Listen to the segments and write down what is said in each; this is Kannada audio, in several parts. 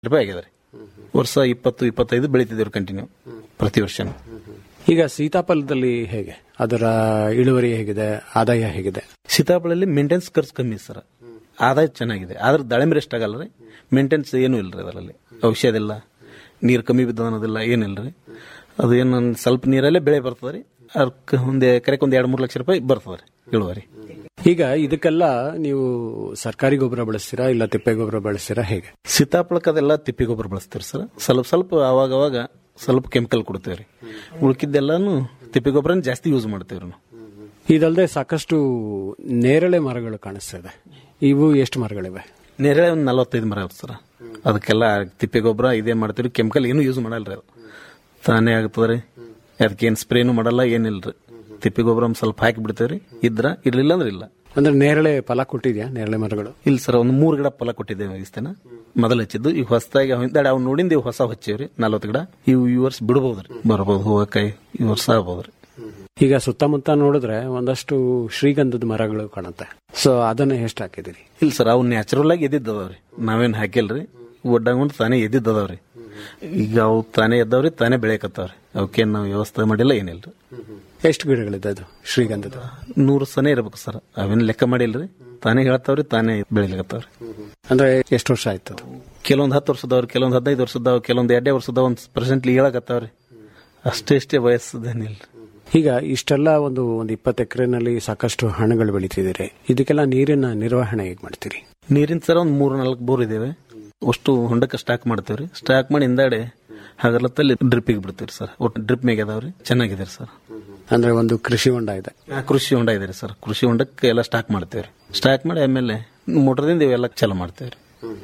ರೂಪಾಯಿ ಆಗಿದೆ ರೀ ವರ್ಷ ಇಪ್ಪತ್ತು ಇಪ್ಪತ್ತೈದು ಬೆಳಿತಿದ್ದೇವೆ ಕಂಟಿನ್ಯೂ ಪ್ರತಿ ವರ್ಷನೂ ಈಗ ಸೀತಾಫಲದಲ್ಲಿ ಹೇಗೆ ಅದರ ಇಳುವರಿ ಹೇಗಿದೆ ಆದಾಯ ಹೇಗಿದೆ ಸೀತಾಫಲಲ್ಲಿ ಮೇಂಟೆನ್ಸ್ ಖರ್ಚು ಕಮ್ಮಿ ಸರ್ ಆದಾಯ ಚೆನ್ನಾಗಿದೆ ಆದ್ರೆ ದಾಳಿಂಬೆ ಎಷ್ಟು ಆಗಲ್ಲ ರೀ ಮೇಂಟೆನ್ಸ್ ಏನೂ ಇಲ್ಲ ರೀ ಅದರಲ್ಲಿ ಔಷಧ ಇಲ್ಲ ನೀರು ಕಮ್ಮಿ ಬಿದ್ದ ಅನ್ನೋದಿಲ್ಲ ಏನಿಲ್ಲ ರೀ ಅದು ಏನು ಒಂದ್ ಸ್ವಲ್ಪ ನೀರಲ್ಲೇ ಬೆಳೆ ಬರ್ತದೆ ರೀ ಅದಕ್ಕೆ ಒಂದು ಎಕರೆಗೆ ಒಂದು ಎರಡು ಮೂರು ಲಕ್ಷ ರೂಪಾಯಿ ಬರ್ತದೆ ರೀ ಇಳುವರಿ ಈಗ ಇದಕ್ಕೆಲ್ಲ ನೀವು ಸರ್ಕಾರಿ ಗೊಬ್ಬರ ಬಳಸ್ತೀರಾ ಇಲ್ಲ ತಿಪ್ಪೆ ಗೊಬ್ಬರ ಬಳಸ್ತೀರಾ ಹೇಗೆ ಸೀತಾಫಲಕ್ಕೆ ಅದೆಲ್ಲ ತಿಪ್ಪಿ ಗೊಬ್ಬರ ಬಳಸ್ತೀವಿ ಸರ್ ಸ್ವಲ್ಪ ಸ್ವಲ್ಪ ಅವಾಗ ಅವಾಗ ಸ್ವಲ್ಪ ಕೆಮಿಕಲ್ ಕೊಡ್ತೇವೆ ರೀ ಉಳ್ಕಿದ್ದೆಲ್ಲಾನು ತಿಪ್ಪಿ ಗೊಬ್ಬರನ ಜಾಸ್ತಿ ಯೂಸ್ ಮಾಡ್ತೇವೆ ನಾವು ಇದಲ್ಲದೆ ಸಾಕಷ್ಟು ನೇರಳೆ ಮರಗಳು ಕಾಣಿಸ್ತದೆ ಇವು ಎಷ್ಟು ಮರಗಳಿವೆ ನೇರಳೆ ಒಂದು ನಲವತ್ತೈದು ಮರ ಇರುತ್ತೆ ಸರ್ ಅದಕ್ಕೆಲ್ಲ ತಿಪ್ಪೆ ಗೊಬ್ಬರ ಇದೇ ಮಾಡ್ತೀವಿ ಕೆಮಿಕಲ್ ಏನು ಯೂಸ್ ಮಾಡಲ್ಲ ರೀ ಅದು ತಾನೇ ಆಗ್ತದೆ ರೀ ಅದಕ್ಕೇನು ಸ್ಪ್ರೇನು ಮಾಡಲ್ಲ ಏನಿಲ್ಲ ರೀ ತಿಪ್ಪೆ ಗೊಬ್ಬರ ಒಂದು ಸ್ವಲ್ಪ ಹಾಕಿ ಬಿಡ್ತೇವೆ ರೀ ಇದ್ರ ಇರ್ಲಿಲ್ಲ ಅಂದ್ರೆ ಇಲ್ಲ ಅಂದ್ರೆ ನೇರಳೆ ಫಲ ಕೊಟ್ಟಿದ್ಯಾ ನೇರಳೆ ಮರಗಳು ಇಲ್ಲ ಸರ್ ಒಂದು ಮೂರು ಗಿಡ ಫಲ ಕೊಟ್ಟಿದ್ದೇವೆ ಇಸ್ತೇನ ಮೊದಲು ಹಚ್ಚಿದ್ದು ಈಗ ಹೊಸದಾಗಿ ಹಿಂದಾಡಿ ಅವ್ನು ನೋಡಿಂದ ಇವು ಹೊಸ ಹಚ್ಚೇವ್ರಿ ನಲ್ವತ್ತು ಗಿಡ ಇವು ಈ ವರ್ಷ ಬಿಡ್ಬೋದು ರೀ ಬರ್ಬೋದು ಹೂವಕಾಯಿ ಈ ವರ್ಷ ಆಗ್ಬೋದು ರೀ ಈಗ ಸುತ್ತಮುತ್ತ ನೋಡಿದ್ರೆ ಒಂದಷ್ಟು ಶ್ರೀಗಂಧದ ಮರಗಳು ಕಾಣುತ್ತೆ ಸೊ ಅದನ್ನ ಎಷ್ಟು ಹಾಕಿದಿರಿ ಇಲ್ಲ ಸರ್ ಅವು ನ್ಯಾಚುರಲ್ ಆಗಿ ಎದ್ದಿದ್ದವ್ರಿ ನಾವೇನ್ ಹಾಕಿಲ್ರಿ ಒಡ್ಡಾಗೊಂಡು ತಾನೇ ಎದ್ದಿದ್ದವ್ರಿ ಈಗ ಅವು ತಾನೇ ಎದ್ದವ್ರಿ ತಾನೇ ಬೆಳೆಯಕತ್ತಾವ್ರಿ ಅವಕ್ಕೇನ್ ನಾವು ವ್ಯವಸ್ಥೆ ಮಾಡಿಲ್ಲ ಏನಿಲ್ರಿ ಎಷ್ಟು ಗಿಡಗಳಿದೆ ಅದು ಶ್ರೀಗಂಧದ ನೂರು ಸನೇ ಇರ್ಬೇಕು ಸರ್ ಅವೇನ್ ಲೆಕ್ಕ ಮಾಡಿಲ್ರಿ ತಾನೇ ಹೇಳ್ತಾವ್ರಿ ತಾನೇ ಬೆಳಿಲಿಕತ್ತಾವ್ರಿ ಅಂದ್ರೆ ಎಷ್ಟು ವರ್ಷ ಆಯ್ತು ಅದು ಕೆಲವೊಂದು ಹತ್ತು ವರ್ಷದವ್ರು ಕೆಲವೊಂದು ಹದಿನೈದು ವರ್ಷದವ್ ಕೆಲವೊಂದು ಎರಡೇ ವರ್ಷದ ಒಂದು ಪ್ರೆಸೆಂಟ್ಲಿ ಹೇಳಕತ್ತಾವ್ರಿ ಅಷ್ಟೇ ಇಷ್ಟೇ ವಯಸ್ಸದೇನಿಲ್ರಿ ಈಗ ಇಷ್ಟೆಲ್ಲ ಒಂದು ಒಂದು ಇಪ್ಪತ್ತು ಎಕರೆನಲ್ಲಿ ಸಾಕಷ್ಟು ಹಣ್ಣುಗಳು ಬೆಳಿತಿದ್ದೀರಿ ಇದಕ್ಕೆಲ್ಲ ನೀರಿನ ನಿರ್ವಹಣೆ ಹೇಗೆ ಮಾಡ್ತೀರಿ ನೀರಿನ ಸರ ಒಂದು ಮೂರು ನಾಲ್ಕು ಬೋರ್ ಇದೇವೆ ಅಷ್ಟು ಹೊಂಡಕ್ಕೆ ಸ್ಟಾಕ್ ಮಾಡ್ತೇವ್ರಿ ಸ್ಟಾಕ್ ಮಾಡಿ ಹಿಂದಾಡೆ ಹಗಲತ್ತಲ್ಲಿ ಡ್ರಿಪ್ಪಿಗೆ ಬಿಡ್ತೀವಿ ಸರ್ ಒಟ್ಟು ಡ್ರಿಪ್ ಮೇಗೆ ಅದಾವ್ರಿ ಚೆನ್ನಾಗಿದೆ ಸರ್ ಅಂದ್ರೆ ಒಂದು ಕೃಷಿ ಹೊಂಡ ಇದೆ ಆ, ಕೃಷಿ ಹೊಂಡ ಇದೆ ಸರ್ ಕೃಷಿ ಹೊಂಡಕ್ಕೆ ಎಲ್ಲ ಸ್ಟಾಕ್ ಮಾಡ್ತೇವ್ರಿ ಸ್ಟಾಕ್ ಮಾಡಿ ಆಮೇಲೆ ಮೋಟರ್ದಿಂದ ಇವೆಲ್ಲ ಚಾಲು ಮಾಡ್ತೇವ್ರಿ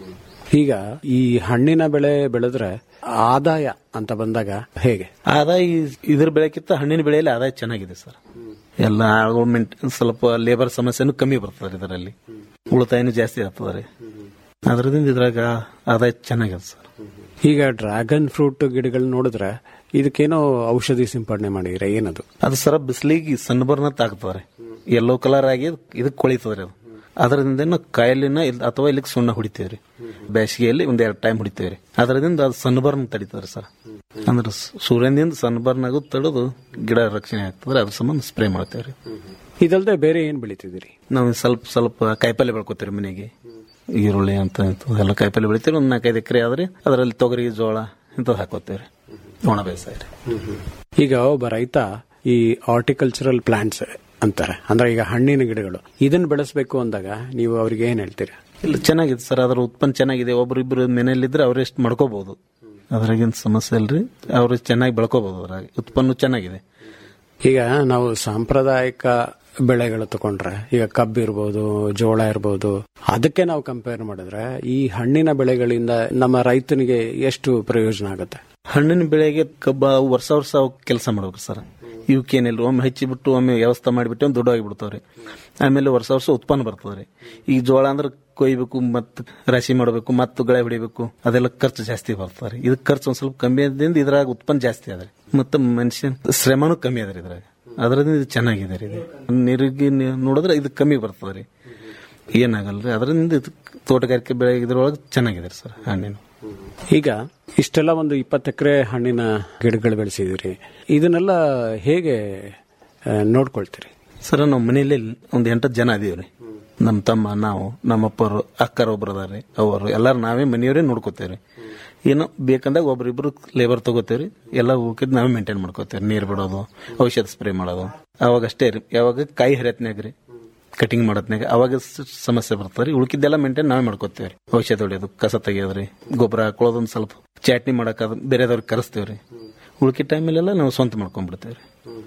ಈಗ ಈ ಹಣ್ಣಿನ ಬೆಳೆ ಬೆಳೆದ್ರೆ ಆದಾಯ ಅಂತ ಬಂದಾಗ ಹೇಗೆ ಆದಾಯ ಈ- ಇದ್ರ ಬೆಳೆಕ್ಕಿಂತ ಹಣ್ಣಿನ ಬೆಳೆಯಲ್ಲಿ ಆದಾಯ ಚೆನ್ನಾಗಿದೆ ಸರ್ ಎಲ್ಲ ಗೌರ್ಮೆಂಟ್ ಸ್ವಲ್ಪ ಲೇಬರ್ ಸಮಸ್ಯೆನೂ ಕಮ್ಮಿ ಬರ್ತದೆ ಇದರಲ್ಲಿ ಉಳಿತಾಯನೂ ಜಾಸ್ತಿ ಆಗ್ತದೆ ರೀ ಅದರಿಂದ ಇದ್ರಾಗ ಆದಾಯ ಚೆನ್ನಾಗಿದೆ ಸರ್ ಈಗ ಡ್ರ್ಯಾಗನ್ ಫ್ರೂಟ್ ಗಿಡಗಳು ನೋಡಿದ್ರೆ ಇದಕ್ಕೇನೋ ಔಷಧಿ ಸಿಂಪಡಣೆ ಮಾಡಿದ್ರೆ ಏನದು ಅದು ಸರ ಬಿಸಿಲಿಗೆ ಸನ್ಬರ್ನ್ ತಾಗ್ತದೆ ಯೆಲ್ಲೋ ಕಲರ್ ಆಗಿ ಇದಕ್ಕೆ ಕೊಳಿತದ್ರಿ ಅದು ಅದರಿಂದ ಕಾಯಲಿನ ಇಲ್- ಅಥವಾ ಇಲ್ಲಿಗೆ ಸುಣ್ಣ ಹೊಡಿತೇವ್ರಿ ಬೇಸಿಗೆಯಲ್ಲಿ ಒಂದ್ ಎರಡು ಟೈಮ್ ಹೊಡಿತೇವ್ರಿ ಅದರಿಂದ ಅದು ಸನ್ಬರ್ನ್ ತಡಿತದ್ರಿ ಸರ್ ಅಂದ್ರೆ ಸ್- ಸೂರ್ಯನಿಂದ ಸನ್ಬರ್ನ್ ಆಗೋದು ತಡೆದು ಗಿಡ ರಕ್ಷಣೆ ಆಗ್ತದ್ರೆ ಅದ್ರ ಸಂಬಂಧ ಸ್ಪ್ರೇ ಮಾಡ್ತೇವ್ರಿ ಇದಲ್ದೆ ಬೇರೆ ಏನ್ ಬೆಳಿತಿದ್ದೀರಿ ನಾವು ಸ್ವಲ್ಪ ಸ್ವಲ್ಪ ಕಾಯಿಪಲ್ಲೆ ಬೆಳ್ಕೊತೀವಿ ಮನೆಗೆ ಈರುಳ್ಳಿ ಅಂತ ಇಂಥದ್ದು ಎಲ್ಲ ಕಾಯಿಪಲ್ಲೆ ಬೆಳಿತೀವಿ ಒಂದು ನಾಲ್ಕೈದು ಎಕರೆ ಆದ್ರೆ ಅದರಲ್ಲಿ ತೊಗರಿ ಜೋಳ ಇಂಥದ್ದು ಹಾಕೋತೇವ್ರಿ ಒಣ ಬೇಸಾಯ ರೀ ಈಗ ಒಬ್ಬ ರೈತ ಈ ಆರ್ಟಿಕಲ್ಚರಲ್ ಪ್ಲಾಂಟ್ಸ್ ಅಂತಾರೆ ಅಂದ್ರೆ ಈಗ ಹಣ್ಣಿನ ಗಿಡಗಳು ಇದನ್ನ ಬೆಳೆಸಬೇಕು ಅಂದಾಗ ನೀವು ಅವ್ರಿಗೆ ಏನ್ ಹೇಳ್ತೀರಾ ಇಲ್ಲ ಚೆನ್ನಾಗಿದೆ ಸರ್ ಅದರ ಉತ್ಪನ್ನ ಚೆನ್ನಾಗಿದೆ ಒಬ್ರಿಬ್ರು ಮನೆಯಲ್ಲಿದ್ರೆ ಅವ್ರು ಎಷ್ಟು ಮಾಡ್ಕೋಬಹುದು ಅದ್ರಾಗೇನು ಸಮಸ್ಯೆ ಇಲ್ರಿ ಅವ್ರು ಚೆನ್ನಾಗಿ ಬೆಳ್ಕೋಬಹುದು ಅದ್ರಾಗ ಉತ್ಪನ್ನ ಚೆನ್ನಾಗಿದೆ ಈಗ ನಾವು ಸಾಂಪ್ರದಾಯಿಕ ಬೆಳೆಗಳು ತಗೊಂಡ್ರೆ ಈಗ ಕಬ್ಬು ಇರ್ಬೋದು ಜೋಳ ಇರ್ಬೋದು ಅದಕ್ಕೆ ನಾವು ಕಂಪೇರ್ ಮಾಡಿದ್ರೆ ಈ ಹಣ್ಣಿನ ಬೆಳೆಗಳಿಂದ ನಮ್ಮ ರೈತನಿಗೆ ಎಷ್ಟು ಪ್ರಯೋಜನ ಆಗುತ್ತೆ ಹಣ್ಣಿನ ಬೆಳೆಗೆ ಕಬ್ಬ ಅವು ವರ್ಷ ವರ್ಷ ಕೆಲಸ ಮಾಡ್ಬೇಕು ಸರ್ ಇವಕ್ಕೇನಿಲ್ಲ ಒಮ್ಮೆ ಹಚ್ಚಿಬಿಟ್ಟು ಒಮ್ಮೆ ವ್ಯವಸ್ಥೆ ಮಾಡಿಬಿಟ್ಟು ಒಂದು ದೊಡ್ಡ ಆಗಿಬಿಡ್ತಾವ್ರಿ ಆಮೇಲೆ ವರ್ಷ ವರ್ಷ ಉತ್ಪನ್ನ ಬರ್ತದ್ರಿ ಈಗ ಜೋಳ ಅಂದ್ರೆ ಕೊಯ್ಬೇಕು ಮತ್ತು ರಾಶಿ ಮಾಡಬೇಕು ಮತ್ತು ಗಳೆ ಹೊಡಿಬೇಕು ಅದೆಲ್ಲ ಖರ್ಚು ಜಾಸ್ತಿ ಬರ್ತಾರೆ ಇದಕ್ಕೆ ಖರ್ಚು ಒಂದ್ ಸ್ವಲ್ಪ ಕಮ್ಮಿ ಆದ್ರಿಂದ ಇದ್ರಾಗ ಉತ್ಪನ್ನ ಜಾಸ್ತಿ ಅದ್ರಿ ಮತ್ತು ಮನುಷ್ಯನ್ ಶ್ರಮನೂ ಕಮ್ಮಿ ಅದ್ರಿ ಇದ್ರಾಗ ಅದರಿಂದ ಇದು ಚೆನ್ನಾಗಿದೆ ರೀ ಇದು ನೀರಿಗೆ ನೀ- ನೋಡಿದ್ರೆ ಇದು ಕಮ್ಮಿ ಬರ್ತದ್ರಿ ಏನಾಗಲ್ರಿ ಅದರಿಂದ ಇದು ತೋಟಗಾರಿಕೆ ಬೆಳೆ ಇದ್ರೊಳಗೆ ಚೆನ್ನಾಗಿದೆ ಸರ್ ಹಣ್ಣಿನ ಈಗ ಇಷ್ಟೆಲ್ಲ ಒಂದು ಇಪ್ಪತ್ತು ಎಕರೆ ಹಣ್ಣಿನ ಗಿಡಗಳು ಬೆಳೆಸಿದಿರಿ ಇದನ್ನೆಲ್ಲ ಹೇಗೆ ಆ, ನೋಡ್ಕೊಳ್ತೀರಿ ಸರ್ ನಾವು ಮನೆಯಲ್ಲಿ ಒಂದು ಎಂಟತ್ತು ಜನ ಅದೀವ್ರಿ ನಮ್ಮ ತಮ್ಮ ನಾವು ನಮ್ಮಪ್ಪರು ಅಕ್ಕರ ಒಬ್ರು ಅದಾರ್ರಿ ಅವರು ಎಲ್ಲಾರು ನಾವೇ ಮನೆಯವರೇ ನೋಡ್ಕೋತೇವ್ರಿ ಏನೋ ಬೇಕಂದಾಗ ಒಬ್ರಿಬ್ರು ಲೇಬರ್ ತಗೋತೇವ್ರಿ ಎಲ್ಲ ಉಳ್ಕಿದ್ ನಾವೇ ಮೇಂಟೈನ್ ಮಾಡ್ಕೋತೇವ್ರಿ ನೀರು ಬಿಡೋದು ಔಷಧ ಸ್ಪ್ರೇ ಮಾಡೋದು ಅವಾಗ ಅಷ್ಟೇ ರೀ ಯಾವಾಗ ಕಾಯಿ ಹರಿಯತ್ನಾಗ ರೀ ಕಟಿಂಗ್ ಮಾಡತ್ನಾಗ ಅವಾಗ ಸ- ಸಮಸ್ಯೆ ಬರ್ತದ್ರಿ ಉಳ್ಕಿದ್ದೆಲ್ಲ ಮೇಂಟೈನ್ ನಾವೇ ಮಾಡ್ಕೋತೇವ್ರಿ ಔಷಧ ಹೊಡಿಯೋದು ಕಸ ತೆಗಿಯೋದ್ರಿ ಗೊಬ್ಬರ ಹಾಕೊಳ್ಳೋದೊಂದು ಸ್ವಲ್ಪ ಚಟ್ನಿ ಮಾಡಕ್ ಅದು ಬೇರೆದವ್ರಿಗೆ ಕರೆಸ್ತೇವ್ರಿ ಉಳ್ಕಿದ ಟೈಮಲ್ಲೆಲ್ಲ ನಾವು ಸ್ವಂತ ಮಾಡ್ಕೊಂಡ್ಬಿಡ್ತೇವ್ರಿ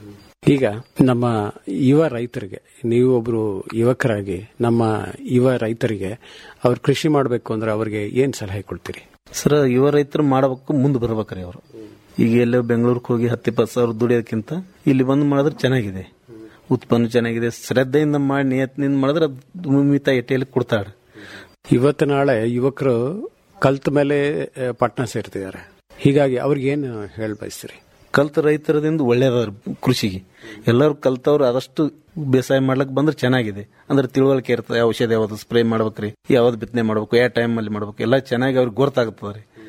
ಈಗ ನಮ್ಮ ಯುವ ರೈತರಿಗೆ ನೀವು ಒಬ್ರು ಯುವಕರಾಗಿ ನಮ್ಮ ಯುವ ರೈತರಿಗೆ ಅವ್ರು ಕೃಷಿ ಮಾಡಬೇಕು ಅಂದ್ರೆ ಅವ್ರಿಗೆ ಏನ್ ಸಲಹೆ ಕೊಡ್ತೀರಿ ಸರ್ ಯುವ ರೈತರು ಮಾಡಬೇಕು ಮುಂದೆ ಬರ್ಬೇಕ್ರಿ ಅವರು ಈಗ ಎಲ್ಲೋ ಬೆಂಗಳೂರಿಗೆ ಹೋಗಿ ಹತ್ತು ಇಪ್ಪತ್ತು ಸಾವಿರ ದುಡಿಯೋದಕ್ಕಿಂತ ಇಲ್ಲಿ ಬಂದು ಮಾಡಿದ್ರೆ ಚೆನ್ನಾಗಿದೆ ಉತ್ಪನ್ನ ಚೆನ್ನಾಗಿದೆ ಶ್ರದ್ಧೆಯಿಂದ ಮಾಡಿ ನಿಯತ್ನಿಂದ ಮಾಡಿದ್ರೆ ಅದು ಮಿತ ಎಟ್ಟೆಯಲ್ಲಿ ಕೊಡ್ತಾಳೆ ಇವತ್ತು ನಾಳೆ ಯುವಕರು ಕಲ್ತ ಮೇಲೆ ಆ, ಪಟ್ನ ಸೇರ್ತಿದ್ದಾರೆ ಹೀಗಾಗಿ ಅವ್ರಿಗೆ ಏನು ಹೇಳ ಬಯಸ್ತೀರಿ ಕಲ್ತ ರೈತರದಿಂದ ಒಳ್ಳೇದವ್ರ ಕೃಷಿಗೆ ಎಲ್ಲರೂ ಕಲ್ತವ್ರು ಆದಷ್ಟು ಬೇಸಾಯ ಮಾಡ್ಲಕ್ ಬಂದ್ರೆ ಚೆನ್ನಾಗಿದೆ ಅಂದ್ರೆ ತಿಳುವಳಿಕೆ ಇರ್ತದೆ ಔಷಧ ಯಾವ್ದು ಸ್ಪ್ರೇ ಮಾಡ್ಬೇಕ್ರಿ ಯಾವ್ದು ಬಿತ್ತನೆ ಮಾಡ್ಬೇಕು ಯಾವ ಟೈಮ್ ಅಲ್ಲಿ ಮಾಡ್ಬೇಕು ಎಲ್ಲ ಚೆನ್ನಾಗಿ ಅವ್ರಿಗೆ ಗೊತ್ತಾಗ್ತದೆ ರೀ